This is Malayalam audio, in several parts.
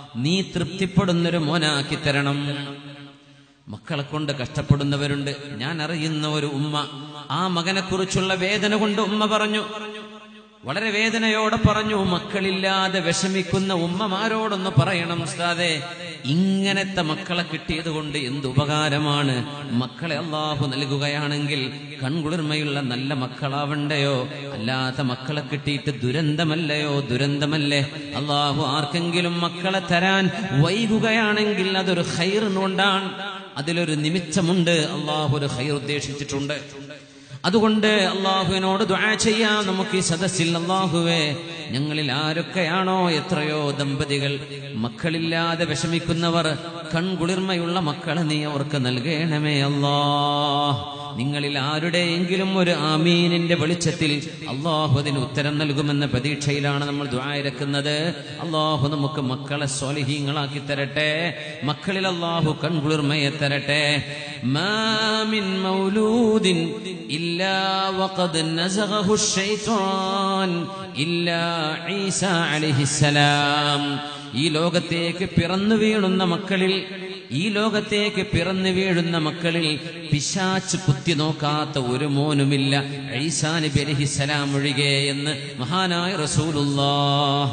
നീ തൃപ്തിപ്പെടുന്നൊരു മോനാക്കി തരണം മക്കളെ കൊണ്ട് കഷ്ടപ്പെടുന്നവരുണ്ട് ഞാൻ അറിയുന്ന ഒരു ഉമ്മ ആ മകനെ കുറിച്ചുള്ള വേദന കൊണ്ട് ഉമ്മ പറഞ്ഞു വളരെ വേദനയോടെ പറഞ്ഞു മക്കളില്ലാതെ വിഷമിക്കുന്ന ഉമ്മമാരോടൊന്ന് പറയണം ഉസ്താദെ ഇങ്ങനത്തെ മക്കളെ കിട്ടിയത് കൊണ്ട് എന്ത് ഉപകാരമാണ് മക്കളെ അള്ളാഹു നൽകുകയാണെങ്കിൽ കൺകുളിർമയുള്ള നല്ല മക്കളാവണ്ടയോ അല്ലാത്ത മക്കളെ കിട്ടിയിട്ട് ദുരന്തമല്ലയോ ദുരന്തമല്ലേ അള്ളാഹു ആർക്കെങ്കിലും മക്കളെ തരാൻ വൈകുകയാണെങ്കിൽ അതൊരു ഹൈറിനുകൊണ്ടാണ് അതിലൊരു നിമിത്തമുണ്ട് അള്ളാഹു ഒരു ഹൈർ ഉദ്ദേശിച്ചിട്ടുണ്ട് അതുകൊണ്ട് അള്ളാഹുവിനോട് ദുആ ചെയ്യാം നമുക്ക് ഈ സദസ്സിൽ അള്ളാഹുവേ ഞങ്ങളിൽ ആരൊക്കെയാണോ എത്രയോ ദമ്പതികൾ മക്കളില്ലാതെ വിഷമിക്കുന്നവർ കൺകുളിർമയുള്ള മക്കളെ നീ അവർക്ക് നൽകണമേ അല്ലാ നിങ്ങളിൽ ആരുടെയെങ്കിലും ഒരു ആമീനിന്റെ വെളിച്ചത്തിൽ അള്ളാഹു അതിന് ഉത്തരം നൽകുമെന്ന പ്രതീക്ഷയിലാണ് നമ്മൾ ദ്വായരക്കുന്നത് അള്ളാഹു നമുക്ക് മക്കളെ സ്വാലിഹീങ്ങളാക്കി തരട്ടെ മക്കളിൽ അള്ളാഹു കൺകുളിർമയെ തരട്ടെ മാമിൻ മൗലൂദിൻ ഇല്ലാ വഖദ് നസഗഹു الشيطان ഇല്ലാ ഈസ അലൈഹിസ്സലാം ഈ ലോകത്തേക്ക് പിറന്നു വീഴുന്ന മക്കളിൽ ഈ ലോകത്തേക്ക് പിറന്നു വീഴുന്ന മക്കളിൽ പിശാച്ച് കുത്തി നോക്കാത്ത ഒരു മോനുമില്ല ഈസാ നബി അലൈഹിസ്സലാം ഒഴികെ എന്ന് മഹാനായ റസൂലുള്ളാഹ്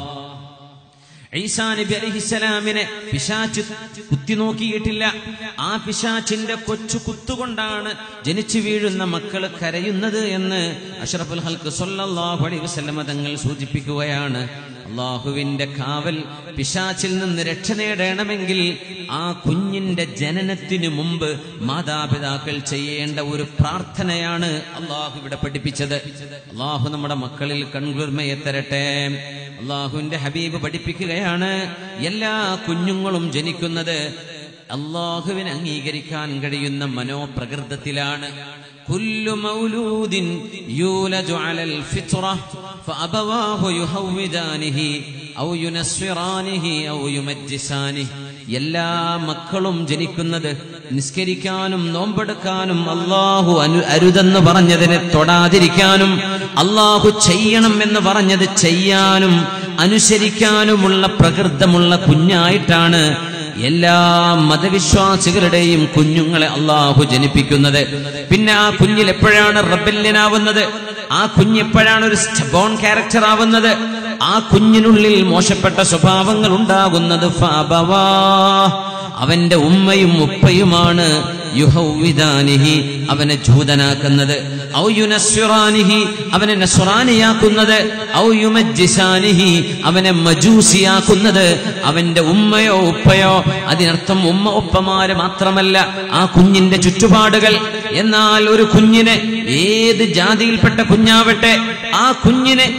ഈസാ നബി അലഹിസ്സലാമിനെ പിശാച്ച് കുത്തി നോക്കിയിട്ടില്ല ആ പിശാച്ചിന്റെ കൊച്ചു കുത്തുകൊണ്ടാണ് ജനിച്ചു വീഴുന്ന മക്കൾ കരയുന്നത് എന്ന് അഷ്റഫുൽ ഹൽക്ക് സല്ലല്ലാഹു അലൈഹി വസല്ലമ തങ്ങൾ സൂചിപ്പിക്കുകയാണ് അള്ളാഹുവിന്റെ കാവൽ പിശാച്ചിൽ നിന്ന് രക്ഷ നേടണമെങ്കിൽ ആ കുഞ്ഞിന്റെ ജനനത്തിനു മുമ്പ് മാതാപിതാക്കൾ ചെയ്യേണ്ട ഒരു പ്രാർത്ഥനയാണ് അള്ളാഹു ഇവിടെ പഠിപ്പിച്ചത് അള്ളാഹു നമ്മുടെ മക്കളിൽ കൺകുർമയെ തരട്ടെ അള്ളാഹുവിന്റെ ഹബീബ് പഠിപ്പിക്കുകയാണ് എല്ലാ കുഞ്ഞുങ്ങളും ജനിക്കുന്നത് അള്ളാഹുവിനെ അംഗീകരിക്കാൻ കഴിയുന്ന മനോപ്രകൃതത്തിലാണ് كل مولود يولد على الفطرة فأبواه يهودانه أو ينصرانه أو يمجسانه എല്ലാ മക്കളും ജനിക്കുന്നത് നിസ്കരിക്കാനും നോമ്പെടുക്കാനും അള്ളാഹു അനു അരുതെന്ന് പറഞ്ഞതിനെ തൊടാതിരിക്കാനും അള്ളാഹു ചെയ്യണം എന്ന് പറഞ്ഞത് ചെയ്യാനും അനുസരിക്കാനുമുള്ള പ്രകൃതമുള്ള കുഞ്ഞായിട്ടാണ് എല്ലാ മതവിശ്വാസികളുടെയും കുഞ്ഞുങ്ങളെ അള്ളാഹു ജനിപ്പിക്കുന്നത് പിന്നെ ആ കുഞ്ഞിൽ എപ്പോഴാണ് റബല്യനാവുന്നത് ആ കുഞ്ഞെപ്പോഴാണ് ഒരു ബോൺ ക്യാരക്ടർ ആവുന്നത് ആ കുഞ്ഞിനുള്ളിൽ മോശപ്പെട്ട സ്വഭാവങ്ങൾ ഉണ്ടാകുന്നത് ഫഅബവാ. അവന്റെ ഉമ്മയും ഉപ്പയുമാണ് യുഹൗവിദാനിഹി അവനെ ജൂതനാക്കുന്നത് ഔ യുനസ്വിറാനിഹി അവനെ നസ്രാനിയാക്കുന്നത് ഔ യുമജ്ജിസാനിഹി അവനെ മജൂസിയാക്കുന്നത് അവന്റെ ഉമ്മയോ ഉപ്പയോ അതിനർത്ഥം ഉമ്മ ഉപ്പമാര് മാത്രമല്ല ആ കുഞ്ഞിന്റെ ചുറ്റുപാടുകൾ എന്നാൽ ഒരു കുഞ്ഞിനെ ഏത് ജാതിയിൽപ്പെട്ട കുഞ്ഞാവട്ടെ ആ കുഞ്ഞിനെ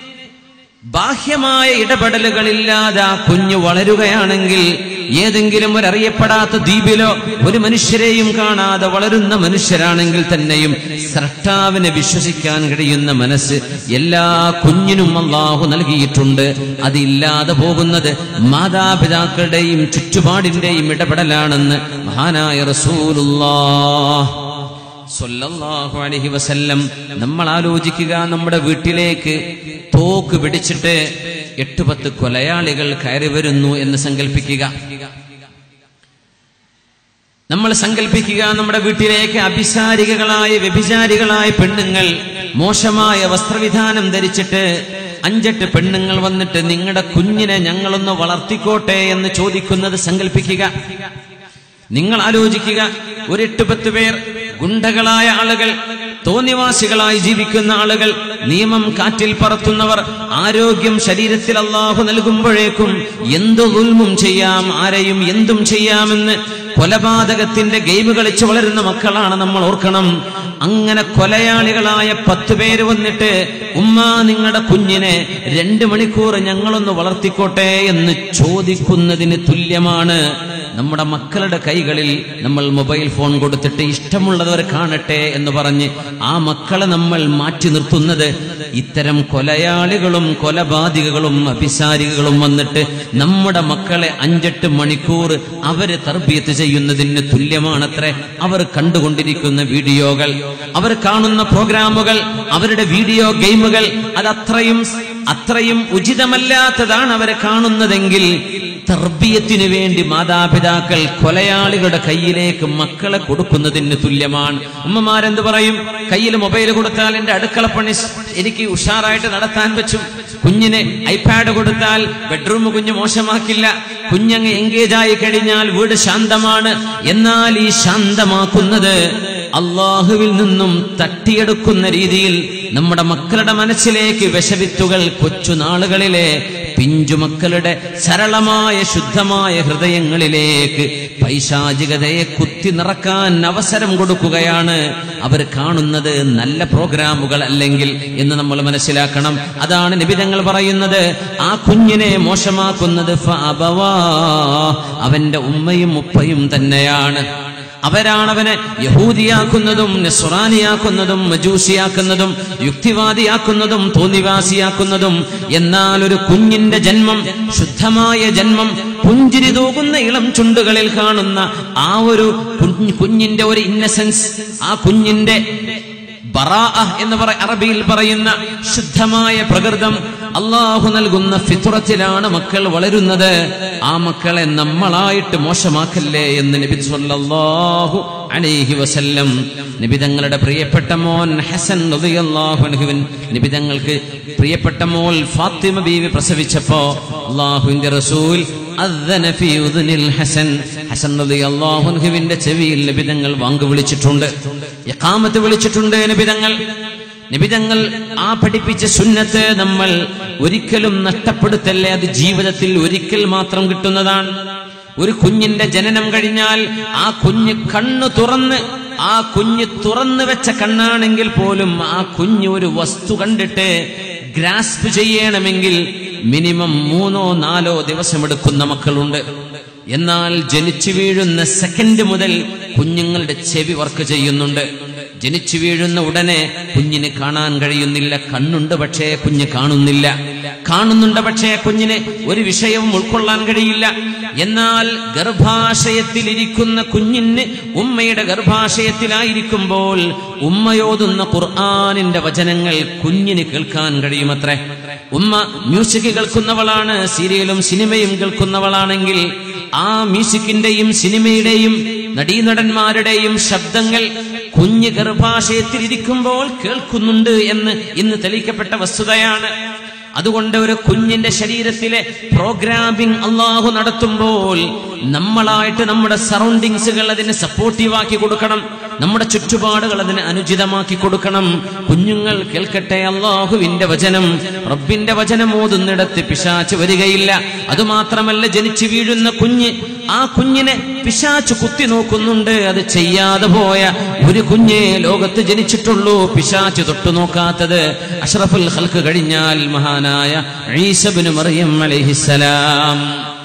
ബാഹ്യമായ ഇടപെടലുകളില്ലാതെ ആ കുഞ്ഞ് വളരുകയാണെങ്കിൽ ഏതെങ്കിലും ഒരു അറിയപ്പെടാത്ത ദ്വീപിലോ ഒരു മനുഷ്യരെയും കാണാതെ വളരുന്ന മനുഷ്യരാണെങ്കിൽ തന്നെയും സ്രഷ്ടാവിനെ വിശ്വസിക്കാൻ കഴിയുന്ന മനസ്സ് എല്ലാ കുഞ്ഞിനും അള്ളാഹു നൽകിയിട്ടുണ്ട് അതില്ലാതെ പോകുന്നത് മാതാപിതാക്കളുടെയും ചുറ്റുപാടിന്റെയും ഇടപെടലാണെന്ന് മഹാനായ റസൂലുള്ളാഹ് സല്ലല്ലാഹു അലൈഹി വസല്ലം നമ്മൾ ആലോചിക്കുക നമ്മുടെ വീട്ടിലേക്ക് തോക്ക് പിടിച്ചിട്ട് എട്ട് പത്ത് കൊലയാളികൾ കയറി വരുന്നു എന്ന് സങ്കല്പിക്കുക നമ്മൾ സങ്കല്പിക്കുക നമ്മുടെ വീട്ടിലേക്ക് അഭിസാരികകളായ വ്യഭിചാരികളായ പെണ്ണുങ്ങൾ മോശമായ വസ്ത്രവിധാനം ധരിച്ചിട്ട് അഞ്ചെട്ട് പെണ്ണുങ്ങൾ വന്നിട്ട് നിങ്ങളുടെ കുഞ്ഞിനെ ഞങ്ങളൊന്ന് വളർത്തിക്കോട്ടെ എന്ന് ചോദിക്കുന്നത് സങ്കല്പിക്കുക നിങ്ങൾ ആലോചിക്കുക ഒരു എട്ട് പത്ത് പേർ ഗുണ്ടകളായ ആളുകൾ തോന്നിവാസികളായി ജീവിക്കുന്ന ആളുകൾ നിയമം കാറ്റിൽ പറത്തുന്നവർ ആരോഗ്യം ശരീരത്തിൽ അള്ളാഹു നൽകുമ്പോഴേക്കും എന്തു ഉൽമും ചെയ്യാം ആരെയും എന്തും ചെയ്യാമെന്ന് കൊലപാതകത്തിന്റെ ഗെയിം കളിച്ച് വളരുന്ന മക്കളാണ് നമ്മൾ ഓർക്കണം അങ്ങനെ കൊലയാളികളായ പത്ത് പേര് വന്നിട്ട് ഉമ്മ നിങ്ങളുടെ കുഞ്ഞിനെ രണ്ട് മണിക്കൂർ ഞങ്ങളൊന്ന് വളർത്തിക്കോട്ടെ എന്ന് ചോദിക്കുന്നതിന് തുല്യമാണ് നമ്മുടെ മക്കളുടെ കൈകളിൽ നമ്മൾ മൊബൈൽ ഫോൺ കൊടുത്തിട്ട് ഇഷ്ടമുള്ളവർ കാണട്ടെ എന്ന് പറഞ്ഞ് ആ മക്കളെ നമ്മൾ മാറ്റി നിർത്തുന്നത് ഇത്തരം കൊലയാളികളും കൊലപാതകങ്ങളും അഭിസാരികളും വന്നിട്ട് നമ്മുടെ മക്കളെ അഞ്ചെട്ട് മണിക്കൂർ അവരെ തർബീയത്ത് ചെയ്യുന്നതിന് തുല്യമാണത്രേ അവർ കണ്ടുകൊണ്ടിരിക്കുന്ന വീഡിയോകൾ അവർ കാണുന്ന പ്രോഗ്രാമുകൾ അവരുടെ വീഡിയോ ഗെയിമുകൾ അതത്രയും അത്രയും ഉചിതമല്ലാത്തതാണ് അവരെ കാണുന്നതെങ്കിൽ തർബീയത്തിനു വേണ്ടി മാതാപിതാക്കൾ കൊലയാളികളുടെ കയ്യിലേക്ക് മക്കളെ കൊടുക്കുന്നതിന് തുല്യമാണ് ഉമ്മമാരെന്ത് പറയും കയ്യിൽ മൊബൈൽ കൊടുത്താൽ എന്റെ അടുക്കളപ്പണി സ് എനിക്ക് ഉഷാറായിട്ട് നടത്താൻ പറ്റും കുഞ്ഞിന് ഐപാഡ് കൊടുത്താൽ ബെഡ്റൂം കുഞ്ഞ് മോശമാക്കില്ല കുഞ്ഞങ്ങ് എൻഗേജ് ആയി കഴിഞ്ഞാൽ വീട് ശാന്തമാണ് എന്നാൽ ഈ ശാന്തമാക്കുന്നത് അള്ളാഹുവിൽ നിന്നും തട്ടിയെടുക്കുന്ന രീതിയിൽ നമ്മുടെ മക്കളുടെ മനസ്സിലേക്ക് വിഷവിത്തുകൾ കൊച്ചുനാളുകളിലെ പിഞ്ചുമക്കളുടെ സരളമായ ശുദ്ധമായ ഹൃദയങ്ങളിലേക്ക് പൈശാചികതയെ കുത്തി നിറക്കാൻ അവസരം കൊടുക്കുകയാണ് അവർ കാണുന്നത് നല്ല പ്രോഗ്രാമുകൾ അല്ലെങ്കിൽ എന്ന് നമ്മൾ മനസ്സിലാക്കണം അതാണ് നിബിതങ്ങൾ പറയുന്നത് ആ കുഞ്ഞിനെ മോശമാക്കുന്നത് ഫഅബവാ. അവന്റെ ഉമ്മയും ഉപ്പയും തന്നെയാണ് അവരാണ് അവനെ യഹൂദിയാക്കുന്നതും നെസ്രാനിയാക്കുന്നതും മജൂസിയാക്കുന്നതും യുക്തിവാദിയാക്കുന്നതും തോന്നിവാസിയാക്കുന്നതും എന്നാൽ ഒരു കുഞ്ഞിന്റെ ജന്മം ശുദ്ധമായ ജന്മം പുഞ്ചിരി തൂകുന്ന ഇളം ചുണ്ടുകളിൽ കാണുന്ന ആ ഒരു കുഞ്ഞ് കുഞ്ഞിന്റെ ഒരു ഇന്നസെൻസ് ആ കുഞ്ഞിന്റെ ബറാഅ എന്ന് പറ അറബിയിൽ പറയുന്ന ശുദ്ധമായ പ്രകൃതം അള്ളാഹു നൽകുന്ന ഫിത്രത്തിലാണ് മക്കൾ വളരുന്നത് ആ മക്കളെ നമ്മളായിട്ട് മോശമാക്കല്ലേ എന്ന് നബി സല്ലല്ലാഹു അലൈഹി വസല്ലം നിബിതങ്ങളുടെ പ്രിയപ്പെട്ട മോൻ ഹസൻ റളിയല്ലാഹു അൻഹുവിൻ നിബിതങ്ങൾക്ക് പ്രിയപ്പെട്ട മോൾ ഫാത്തിമ ബീവി പ്രസവിച്ചപ്പോ അള്ളാഹുവിന്റെ റസൂൽ അദ്ദന ഫീ ഉദ്നിൽ ഹസൻ ഹസൻ റളിയല്ലാഹു അൻഹുവിന്റെ ചെവിയിൽ നിബിതങ്ങൾ വാങ്ക് വിളിച്ചിട്ടുണ്ട് ഇഖാമത്ത് വിളിച്ചിട്ടുണ്ട് നിബിതങ്ങൾ നിബിതങ്ങൾ ആ പഠിപ്പിച്ച സുന്നത്ത് നമ്മൾ ഒരിക്കലും നഷ്ടപ്പെടുത്തല്ലേ അത് ജീവിതത്തിൽ ഒരിക്കൽ മാത്രം കിട്ടുന്നതാണ് ഒരു കുഞ്ഞിന്റെ ജനനം കഴിഞ്ഞാൽ ആ കുഞ്ഞ് കണ്ണു തുറന്ന് ആ കുഞ്ഞ് തുറന്നു വെച്ച കണ്ണാണെങ്കിൽ പോലും ആ കുഞ്ഞ് ഒരു വസ്തു കണ്ടിട്ട് ഗ്രാസ്പ് ചെയ്യണമെങ്കിൽ മിനിമം മൂന്നോ നാലോ ദിവസമെടുക്കുന്ന മക്കളുണ്ട് എന്നാൽ ജനിച്ചു വീഴുന്ന സെക്കൻഡ് മുതൽ കുഞ്ഞുങ്ങളുടെ ചെവി വർക്ക് ചെയ്യുന്നുണ്ട് ജനിച്ചു വീഴുന്ന ഉടനെ കുഞ്ഞിന് കാണാൻ കഴിയുന്നില്ല കണ്ണുണ്ട് പക്ഷേ കുഞ്ഞ് കാണുന്നില്ല കാണുന്നുണ്ട് പക്ഷേ കുഞ്ഞിന് ഒരു വിഷയവും ഉൾക്കൊള്ളാൻ കഴിയില്ല എന്നാൽ ഗർഭാശയത്തിലിരിക്കുന്ന കുഞ്ഞിന് ഉമ്മയുടെ ഗർഭാശയത്തിലായിരിക്കുമ്പോൾ ഉമ്മയോതുന്ന ഖുർആാനിന്റെ വചനങ്ങൾ കുഞ്ഞിന് കേൾക്കാൻ കഴിയുമത്രേ ഉമ്മ മ്യൂസിക് കേൾക്കുന്നവളാണ് സീരിയലും സിനിമയും കേൾക്കുന്നവളാണെങ്കിൽ ആ മ്യൂസിക്കിന്റെയും സിനിമയുടെയും നടീനടന്മാരുടെയും ശബ്ദങ്ങൾ കുഞ്ഞ് ഗർഭാശയത്തിൽ ഇരിക്കുമ്പോൾ കേൾക്കുന്നുണ്ട് എന്ന് ഇന്ന് തെളിയിക്കപ്പെട്ട വസ്തുതയാണ് അതുകൊണ്ട് ഒരു കുഞ്ഞിന്റെ ശരീരത്തിലെ പ്രോഗ്രാമിംഗ് അള്ളാഹു നടത്തുമ്പോൾ നമ്മളായിട്ട് നമ്മുടെ സറൗണ്ടിങ്സുകൾ അതിനെ സപ്പോർട്ടീവാക്കി കൊടുക്കണം നമ്മുടെ ചുറ്റുപാടുകൾ അതിനെ അനുചിതമാക്കി കൊടുക്കണം കുഞ്ഞുങ്ങൾ കേൾക്കട്ടെ അള്ളാഹുവിന്റെ വചനം റബ്ബിന്റെ വചനം ഓതുന്നിടത്ത് പിശാച്ച് വരികയില്ല അതുമാത്രമല്ല ജനിച്ചു വീഴുന്ന കുഞ്ഞ് ആ കുഞ്ഞിനെ പിശാച്ച് കുത്തി നോക്കുന്നുണ്ട് അത് ചെയ്യാതെ പോയ ഒരു കുഞ്ഞെ ലോകത്ത് ജനിച്ചിട്ടുള്ളൂ പിശാച്ച് തൊട്ടു നോക്കാത്തത് അഷ്റഫുൽ ഹൽക്ക് കഴിഞ്ഞാൽ മഹാനായ ഈസബിന് മറിയം അലൈഹിസലാം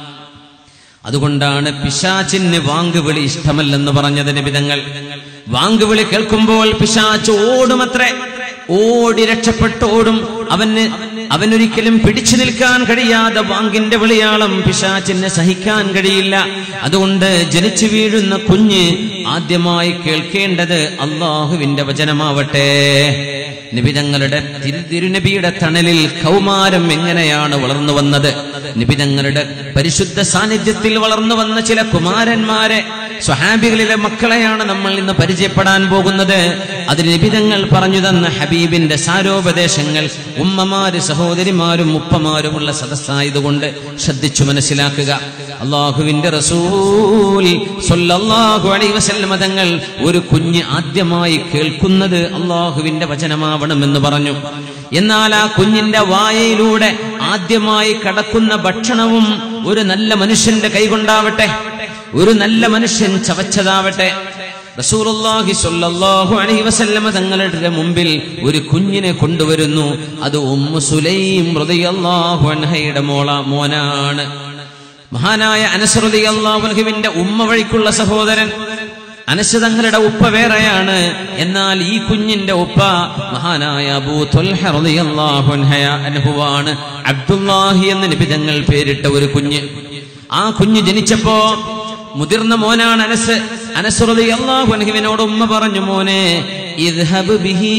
അതുകൊണ്ടാണ് പിശാച്ചിന് വാങ്കുവിളി ഇഷ്ടമല്ലെന്ന് പറഞ്ഞത് നിബിതങ്ങൾ വാങ്കുവിളി കേൾക്കുമ്പോൾ പിശാച്ച് ഓടുമത്രേ ഓടി രക്ഷപ്പെട്ട് ഓടും അവന് അവനൊരിക്കലും പിടിച്ചു നിൽക്കാൻ കഴിയാതെ വാങ്കിന്റെ വിളിയാളം പിശാച്ചിനെ സഹിക്കാൻ കഴിയില്ല അതുകൊണ്ട് ജനിച്ചു വീഴുന്ന കുഞ്ഞ് ആദ്യമായി കേൾക്കേണ്ടത് അള്ളാഹുവിന്റെ വചനമാവട്ടെ നിബിതങ്ങളുടെ തിരു- തിരുനബിയുടെ തണലിൽ കൗമാരം എങ്ങനെയാണ് വളർന്നു വന്നത് നിബിതങ്ങളുടെ പരിശുദ്ധ സാന്നിധ്യത്തിൽ വളർന്നു വന്ന ചില കുമാരന്മാരെ സ്വഹാബികളിലെ മക്കളെയാണ് നമ്മൾ ഇന്ന് പരിചയപ്പെടാൻ പോകുന്നത് അതിന് നിബിതങ്ങൾ പറഞ്ഞു തന്ന ഹബീബിന്റെ സാരോപദേശങ്ങൾ ഉമ്മമാര് സഹോദരിമാരും ഉപ്പമാരുമുള്ള സദസ്സായതുകൊണ്ട് ശ്രദ്ധിച്ചു മനസ്സിലാക്കുക അള്ളാഹുവിന്റെ റസൂൽ സ്വല്ലല്ലാഹു അലൈഹി വസല്ലമ തങ്ങൾ ഒരു കുഞ്ഞ് ആദ്യമായി കേൾക്കുന്നത് അള്ളാഹുവിന്റെ വചനമാവണമെന്ന് പറഞ്ഞു എന്നാൽ ആ കുഞ്ഞിന്റെ വായയിലൂടെ ആദ്യമായി കടക്കുന്ന ഭക്ഷണവും ഒരു നല്ല മനുഷ്യന്റെ കൈകൊണ്ടാവട്ടെ ഒരു നല്ല മനുഷ്യൻ ചവച്ചതാവട്ടെ റസൂലുള്ളാഹി സ്വല്ലല്ലാഹു അലൈഹി വസല്ലമ തങ്ങളുടെ മുമ്പിൽ ഒരു കുഞ്ഞിനെ കൊണ്ടുവരുന്നു അത് ഉമ്മു സുലൈം റളിയല്ലാഹു അൻഹയുടെ മോള മോനാണ് മഹാനായ അനസ് റളിയല്ലാഹു അൻഹുവിന്റെ ഉമ്മ വഴിക്കുള്ള സഹോദരൻ അനസ് തങ്ങളുടെ ഉപ്പ വേറെയാണ് എന്നാൽ ഈ കുഞ്ഞിന്റെ ഉപ്പ മഹാനായ അബൂ ത്വൽഹ റളിയല്ലാഹു അൻഹയ അൻഹുവാണ് അബ്ദുല്ലാഹി എന്ന നിബിതങ്ങൾ പേരിട്ട ഒരു കുഞ്ഞ് ആ കുഞ്ഞ് ജനിച്ചപ്പോ മുതിർന്ന മോനാണ് അനസ് അനസ് റളിയല്ലാഹു അൻഹുവിനോട് ഉമ്മ പറഞ്ഞു മോനെ ഇദ്ഹബ് ബിഹി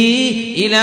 ഇലാ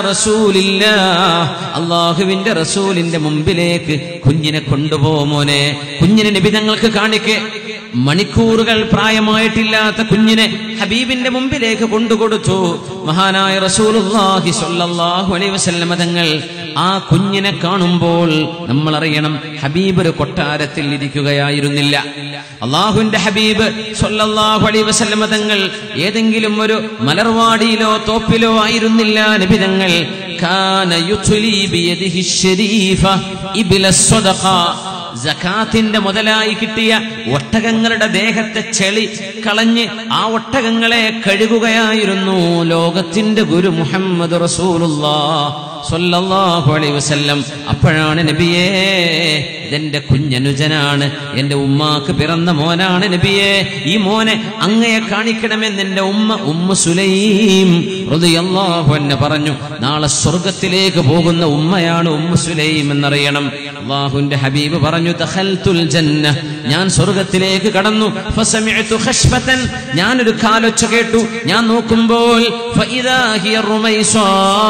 റസൂലില്ലാഹ് അള്ളാഹുവിന്റെ റസൂലിന്റെ മുമ്പിലേക്ക് കുഞ്ഞിനെ കൊണ്ടുപോ മോനെ കുഞ്ഞിനെ നിബിതങ്ങൾക്ക് കാണിക്കെ മണിക്കൂറുകൾ പ്രായമായിട്ടില്ലാത്ത കുഞ്ഞിനെ ഹബീബിന്റെ മുമ്പിലേക്ക് കൊണ്ടുകൊടുത്തു മഹാനായ റസൂലുള്ളാഹി സ്വല്ലല്ലാഹു അലൈഹി വസല്ലമ തങ്ങൾ ആ കുഞ്ഞിനെ കാണുമ്പോൾ നമ്മൾ അറിയണം ഹബീബ് ഒരു കൊട്ടാരത്തിൽ ഇരിക്കുകയായിരുന്നില്ല അള്ളാഹുവിന്റെ ഹബീബ് സ്വല്ലല്ലാഹു അലൈഹി വസല്ലമ തങ്ങൾ ഏതെങ്കിലും ഒരു മലർവാടിയിലോ തോപ്പിലോ ആയിരുന്നില്ല നബിതങ്ങൾ കാന യുത്ലി ബിയദിഹി ശരീഫ ഇബ്ല സ്വദഖ ജക്കാത്തിന്റെ മുതലായി കിട്ടിയ ഒട്ടകങ്ങളുടെ ദേഹത്തെ ചെളി കളഞ്ഞ് ആ ഒട്ടകങ്ങളെ കഴുകുകയായിരുന്നു ലോകത്തിന്റെ ഗുരു മുഹമ്മദ് റസൂലുള്ളാ സ്വല്ലല്ലാഹു അലൈഹി വസല്ലം അപ്പോഴാണ് നബിയേ ഇതെന്റെ കുഞ്ഞനുജനാണ് എന്റെ ഉമ്മാക്ക് പിറന്ന മോനാണ് നബിയെ ഈ മോനെ അങ്ങയെ കാണിക്കണമെന്ന് എന്റെ ഉമ്മ ഉമ്മ സുലൈം റളിയല്ലാഹു അൻഹ പറഞ്ഞു നാളെ സ്വർഗത്തിലേക്ക് പോകുന്ന ഉമ്മയാണ് ഉമ്മ സുലൈം എന്നറിയണം അള്ളാഹുവിന്റെ ഹബീബ് പറഞ്ഞു ദഖൽതുൽ ജന്ന ഞാൻ സ്വർഗത്തിലേക്ക് കടന്നു ഫസമിഅതു ഖശ്ബതൻ ഞാനൊരു കാലൊച്ച കേട്ടു ഞാൻ നോക്കുമ്പോൾ ഫഇദാ ഹിയ റുമൈസാ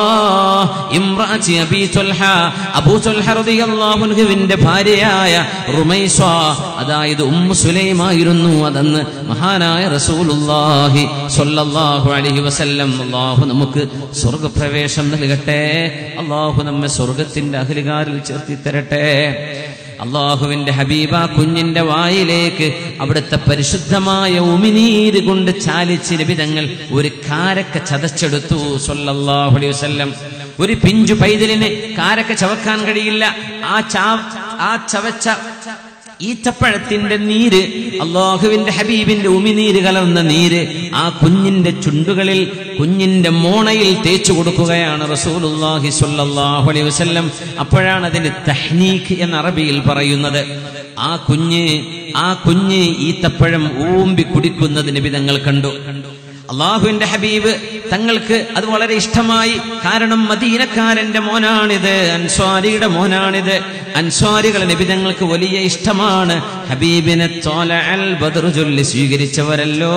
ഇംറാഅത്തി അബീ തുൽഹ അബൂ തുൽഹ റളിയല്ലാഹു അൻഹുവിന്റെ ഭാര്യയായ റുമൈസ അതായത് ഉമ്മു സുലൈമായിരുന്നു അതെന്ന് മഹാനായ റസൂലുള്ളാഹി സ്വല്ലല്ലാഹു അലൈഹി വസല്ലം അല്ലാഹു നമുക്ക് സ്വർഗപ്രവേശം നൽകട്ടെ അല്ലാഹു നമ്മെ സ്വർഗത്തിന്റെ അഹലുകാരിൽ ചേർത്തി തരട്ടെ അള്ളാഹുവിന്റെ ഹബീബ കുഞ്ഞിന്റെ വായിലേക്ക് അവിടുത്തെ പരിശുദ്ധമായ ഉമിനീര് കൊണ്ട് ചാലിച്ച് ലഭിതങ്ങൾ ഒരു കാരക്ക ചതച്ചെടുത്തു സല്ലല്ലാഹു അലൈഹി വസല്ലം ഒരു പിഞ്ചു പൈതലിന് കാരക്ക ചവക്കാൻ കഴിയില്ല ആ ചാ ആ ചവച്ച ഈത്തപ്പഴത്തിന്റെ നീര് അള്ളാഹുവിന്റെ ഹബീബിന്റെ ഉമിനീര് കലർന്ന നീര് ആ കുഞ്ഞിന്റെ ചുണ്ടുകളിൽ കുഞ്ഞിന്റെ മോണയിൽ തേച്ചു കൊടുക്കുകയാണ് റസൂലുള്ളാഹി സ്വല്ലല്ലാഹു അലൈഹി വസല്ലം അപ്പോഴാണ് അതിന് തഹ്നീഖ് എന്ന അറബിയിൽ പറയുന്നത് ആ കുഞ്ഞ് ആ കുഞ്ഞ് ഈത്തപ്പഴം ഊമ്പി കുടിക്കുന്നത് നിബിതങ്ങൾ കണ്ടു അള്ളാഹുവിന്റെ ഹബീബ് തങ്ങൾക്ക് അത് വളരെ ഇഷ്ടമായി കാരണം മദീനക്കാരന്റെ മോനാണിത് അൻസ്വാരിയുടെ മോനാണിത് അൻസ്വാരികൾ നിബിതങ്ങൾക്ക് വലിയ ഇഷ്ടമാണ് ഹബീബിനെ തോല അൽ ബദറു ചൊല്ലി സ്വീകരിച്ചവരല്ലോ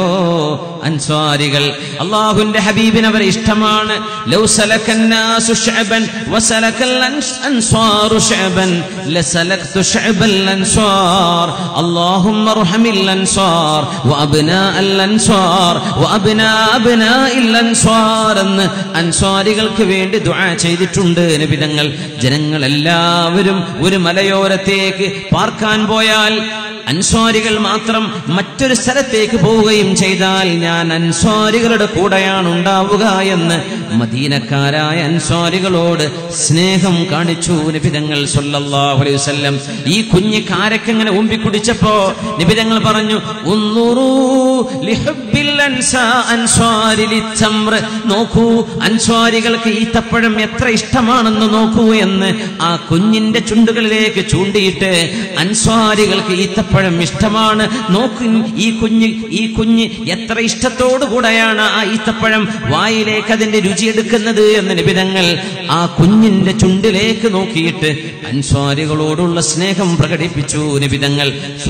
അൻസ്വാരികൾ അള്ളാഹുവിന്റെ ഹബീബിന് അവരെ ഇഷ്ടമാണ് ലൗ സലക്കന്നാസു ശഅബൻ വസലക്കൽ അൻസ് അൻസ്വാറു ശഅബൻ ലസലക്തു ശഅബൽ അൻസ്വാർ اللهم ارحم الانصار وابناء الانصار وابناء ابناء الانصار എന്ന് അൻസ്വാരികൾക്ക് വേണ്ടി ദുആ ചെയ്തിട്ടുണ്ട് നബിതങ്ങൾ ജനങ്ങൾ എല്ലാവരും ഒരു മലയോരത്തേക്ക് പാർക്കാൻ പോയാൽ അൻസ്വാരികൾ മാത്രം മറ്റൊരു സ്ഥലത്തേക്ക് പോവുകയും ചെയ്താൽ ഞാൻ അൻസ്വാരികളുടെ കൂടെയാണ് ഉണ്ടാവുക എന്ന് മദീനക്കാരായ അൻസ്വാരികളോട് സ്നേഹം കാണിച്ചു നിബിതങ്ങൾ സല്ലല്ലാഹു അലൈഹി വസല്ലം ഈ കുഞ്ഞ് കാരക്കങ്ങനെ ഊമ്പി കുടിച്ചപ്പോ നിബിതങ്ങൾ പറഞ്ഞു ഉന്നുറൂ ലിഹബ്ബിൽ അൻസാ അൻസ്വാരി ലിത്തംർ നോക്കൂ അൻസ്വാരികൾക്ക് ഈത്തപ്പഴം എത്ര ഇഷ്ടമാണെന്ന് നോക്കൂ എന്ന് ആ കുഞ്ഞിന്റെ ചുണ്ടുകളിലേക്ക് ചൂണ്ടിയിട്ട് അൻസ്വാരികൾക്ക് ഈത്തപ്പഴം ഇഷ്ടമാണ് നോക്കൂ ഈ കുഞ്ഞ് ഈ കുഞ്ഞ് എത്ര ഇഷ്ടത്തോടു കൂടെയാണ് ആ ഈത്തപ്പഴം വായിലേക്ക് അതിന്റെ രുചി എടുക്കുന്നത് എന്ന നിബിതങ്ങൾ ആ കുഞ്ഞിന്റെ ചുണ്ടിലേക്ക് നോക്കിയിട്ട് അൻസ്വാരികളോടുള്ള സ്നേഹം പ്രകടിപ്പിച്ചു നിബിതങ്ങൾ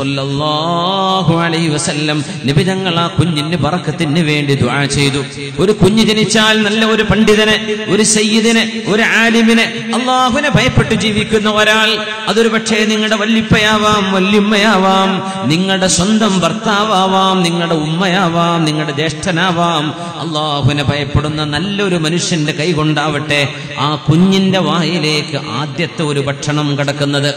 സ്വല്ലല്ലാഹു അലൈഹി വസല്ലം നിബിതങ്ങൾ ആ കുഞ്ഞിന് ബറക്കത്തിന് വേണ്ടി ദുആ ചെയ്തു ഒരു കുഞ്ഞ് ജനിച്ചാൽ നല്ല ഒരു പണ്ഡിതനെ ഒരു സയ്യിദിനെ ഒരു ആലിമിനെ അള്ളാഹുവിനെ ഭയപ്പെട്ട് ജീവിക്കുന്ന ഒരാൾ അതൊരു പക്ഷേ നിങ്ങളുടെ വല്ലിപ്പയാവാം വല്യമ്മയാവാം നിങ്ങളുടെ സ്വന്തം ഭർത്താവാം നിങ്ങളുടെ ഉമ്മയാവാം നിങ്ങളുടെ ജ്യേഷ്ഠനാവാം അള്ളാഹുവിനെ ഭയപ്പെടുന്ന നല്ലൊരു മനുഷ്യന്റെ കൈ കൊണ്ടാവട്ടെ ആ കുഞ്ഞിന്റെ വായിലേക്ക് ആദ്യത്തെ ഒരു ഭക്ഷണം കടക്കുന്നത്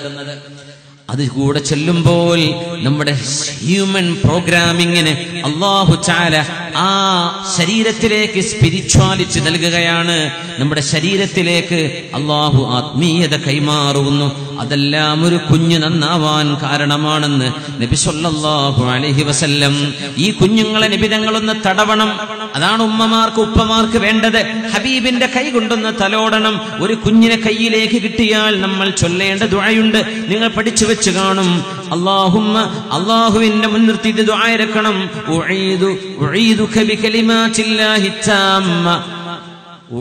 അത് കൂടെ ചെല്ലുമ്പോൾ നമ്മുടെ ഹ്യൂമൻ പ്രോഗ്രാമിങ്ങിന് അള്ളാഹു ചാല ആ ശരീരത്തിലേക്ക് സ്പിരിച്വാലിറ്റി നൽകുകയാണ് നമ്മുടെ ശരീരത്തിലേക്ക് അള്ളാഹു ആത്മീയത കൈമാറുന്നു അതെല്ലാം ഒരു കുഞ്ഞ് നന്നാവാൻ കാരണമാണെന്ന് നബി സല്ലല്ലാഹു അലൈഹി വസല്ലം ഈ കുഞ്ഞുങ്ങളെ നിബിതങ്ങളൊന്ന് തടവണം അതാണ് ഉമ്മമാർക്ക് ഉപ്പമാർക്ക് വേണ്ടത് ഹബീബിന്റെ കൈ കൊണ്ടൊന്ന് തലോടണം ഒരു കുഞ്ഞിനെ കയ്യിലേക്ക് കിട്ടിയാൽ നമ്മൾ ചൊല്ലേണ്ട ദുആയുണ്ട് നിങ്ങൾ പഠിച്ചു വെച്ച് കാണും അള്ളാഹുമ്മ അള്ളാഹുവിന്റെ മുൻനിർത്തി ഇത് ദുആയിരക്കണം ഉഈദു ഉഈദുക ബികലിമാത്തില്ലാഹി താമ്മ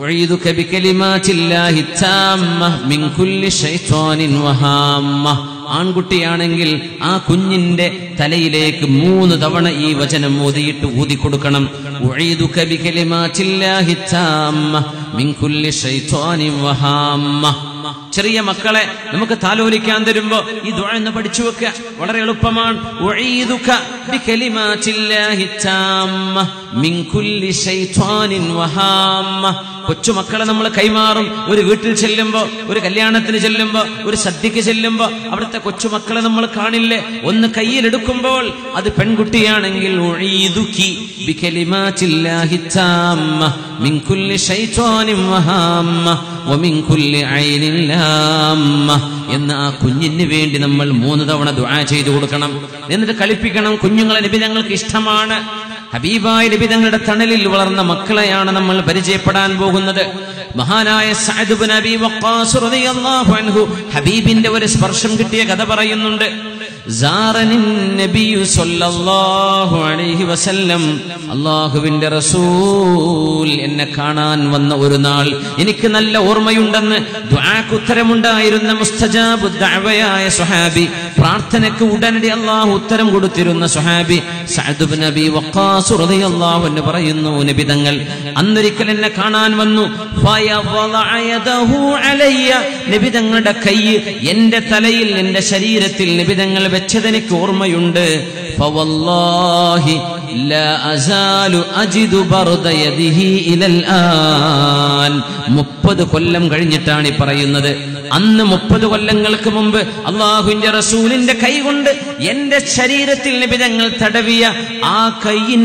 أعيذك بكلمات الله التامة من كل شيطان وهامة ആൺകുട്ടിയാണെങ്കിൽ ആ കുഞ്ഞിന്റെ തലയിലേക്ക് മൂന്ന് തവണ ഈ വചനം ഓതിയിട്ട് ഊതിക്കൊടുക്കണം ഉഈദുക ബികലിമാറ്റില്ലാഹി താമ്മ മിൻ കുല്ലി ശൈത്വാനിൻ വഹാമ്മ ചെറിയ മക്കളെ നമുക്ക് താലോലിക്കാൻ തരുമ്പോ ഈ ദുആ എന്ന് പഠിച്ചു വെക്കുക വളരെ എളുപ്പമാണ് ഉഈദുക ബികലിമാറ്റില്ലാഹി താമ്മ മിൻ കുല്ലി ശൈത്വാനിൻ വഹാമ്മ കൊച്ചുമക്കളെ നമ്മൾ കൈമാറും ഒരു വീട്ടിൽ ചെല്ലുമ്പോ ഒരു കല്യാണത്തിന് ചെല്ലുമ്പോ ഒരു സദ്യക്ക് ചെല്ലുമ്പോ അവിടുത്തെ കൊച്ചുമക്കളെ നമ്മൾ കാണില്ലേ ഒന്ന് കയ്യിലെടുക്കുമ്പോൾ അത് പെൺകുട്ടിയാണെങ്കിൽ ഉഈദുകി ബികലിമാറ്റില്ലാഹി താമ്മ മിൻ കുല്ലി ശൈത്വാനിൻ വഹാമ്മ വമിൻ കുല്ലി ഐനിൻ ലാമ്മ എന്ന് ആ കുഞ്ഞിന് വേണ്ടി നമ്മൾ മൂന്ന് തവണ ദുആ ചെയ്തു കൊടുക്കണം എന്നിട്ട് കളിപ്പിക്കണം കുഞ്ഞുങ്ങളെ നബി ഞങ്ങൾക്ക് ഇഷ്ടമാണ് ഹബീബായ നബി തങ്ങളുടെ തണലിൽ വളർന്ന മക്കളെയാണ് നമ്മൾ പരിചയപ്പെടാൻ പോകുന്നത് മഹാനായ സഅദ് ഇബ്നു അബീ വഖാസ് റളിയല്ലാഹു അൻഹു ഹബീബിന്റെ ഒരു സ്പർശം കിട്ടിയ കഥ പറയുന്നുണ്ട് സാറനിൻ നബിയു സല്ലല്ലാഹു അലൈഹി വസല്ലം അല്ലാഹുവിന്റെ റസൂൽ എന്നെ കാണാൻ വന്ന ഒരു നാൾ എനിക്ക് നല്ല ഓർമ്മയുണ്ടെന്ന് ദുആക്ക് ഉത്തരമുണ്ടായിരുന്ന മുസ്തജാബു ദഅവയായ സുഹാബി പ്രാർത്ഥനയ്ക്ക് ഉടനടി അള്ളാഹു ഉത്തരം കൊടുത്തിരുന്ന സുഹാബി സഅദ് ഇബ്നു അബീ വഖാസ് റളിയല്ലാഹു അൻഹു പറയുന്നു നബി തങ്ങൾ അന്നൊരിക്കൽ എന്നെ കാണാൻ വന്നു ഫയവളഅ യദഹു അലയ്യ നബി തങ്ങളുടെ കൈ എന്റെ തലയിൽ എന്റെ ശരീരത്തിൽ നബി തങ്ങൾ വെച്ചത് എനിക്ക് ഓർമ്മയുണ്ട് ഫവല്ലാഹി لا أزال أجد برد يده إلى الآن മുപ്പത് കൊല്ലം കഴിഞ്ഞിട്ടാണ് ഈ പറയുന്നത് അന്ന് മുപ്പത് കൊല്ലങ്ങൾക്ക് മുമ്പ് അള്ളാഹുവിന്റെ റസൂലിന്റെ കൈ കൊണ്ട് എന്റെ ശരീരത്തിൽ നിബിതങ്ങൾ തടവിയ ആ കൈ